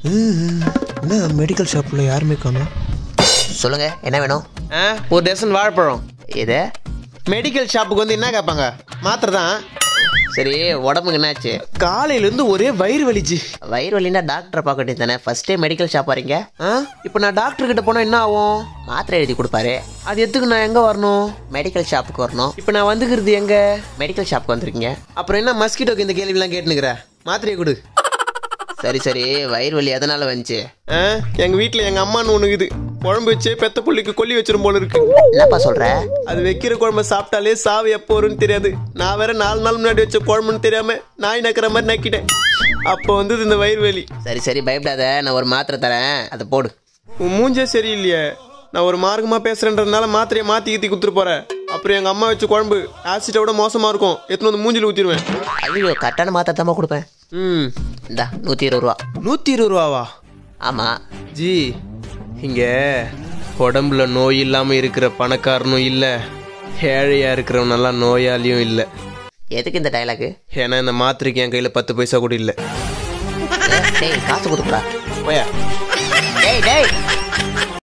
என்ன மெடிக்கல் ஷாப்பில் யாருமே காணோம் சொல்லுங்க என்ன வேணும் ஆ ஒரு டசன் வாழைப்பழம் இது மெடிக்கல் ஷாப்புக்கு வந்து என்ன கேட்பாங்க மாத்திரை தான் சரி உடம்புக்கு என்னாச்சு காலையிலேருந்து ஒரே வயிறு வலிச்சு வயிறு வலின்னா டாக்டரை பார்க்க வேண்டியது தானே ஃபர்ஸ்டே மெடிக்கல் ஷாப் வரீங்க ஆ இப்போ நான் டாக்டர் கிட்ட போனால் என்ன ஆகும் மாத்திரை எழுதி கொடுப்பாரு அது எதுக்கு நான் எங்கே வரணும் மெடிக்கல் ஷாப்புக்கு வரணும் இப்போ நான் வந்துக்கிறது எங்கே மெடிக்கல் ஷாப்புக்கு வந்திருக்கீங்க அப்புறம் என்ன மஸ்கிட்டோக்கு இந்த கேள்விலாம் கேட்டுனுக்குற மாத்திரையை கொடு சரி சரி வயிறு வலி எதனால வந்துச்சு ஆ எங்கள் வீட்டில் எங்கள் அம்மான்னு ஒன்று இருக்குது குழம்பு வச்சே பெத்த புள்ளிக்கு கொல்லி வச்சிரும் போல இருக்கு என்னப்பா சொல்ற அது வைக்கிற குழம்பு சாப்பிட்டாலே சாவு எப்போ வரும்னு தெரியாது நான் வேற நாலு நாள் முன்னாடி வச்ச குழம்புன்னு தெரியாம நாய் நக்கிற மாதிரி நக்கிட்டேன் அப்போ வந்தது இந்த வயிறு வலி சரி சரி பயப்படாத நான் ஒரு மாத்திரை தரேன் அதை போடு உன் மூஞ்சே சரியில்லையே நான் ஒரு மார்க்கமாக பேசுறேன்றதுனால மாத்திரையை மாற்றி கீத்தி குத்துட்டு போறேன் அப்புறம் எங்கள் அம்மா வச்ச குழம்பு ஆசிட்டை விட மோசமாக இருக்கும் எத்தனை வந்து மூஞ்சில் ஊற்றிடுவேன் ஐயோ கரெக்டான மாத்திரை தாம்மா கொடுப்பேன் ம் இந்தா நூற்றி இருபது ரூபா நூற்றி இருபது ரூபாவா ஆமாம் ஜி இங்கே உடம்புல நோய் இல்லாமல் இருக்கிற பணக்காரனும் இல்லை ஏழையாக இருக்கிறவனெல்லாம் நோயாளியும் இல்லை எதுக்கு இந்த டைலாக்கு ஏன்னா இந்த மாத்திரைக்கு என் கையில் பத்து பைசா கூட இல்லை டேய் காசு கொடுக்குறா போயா டேய் டேய்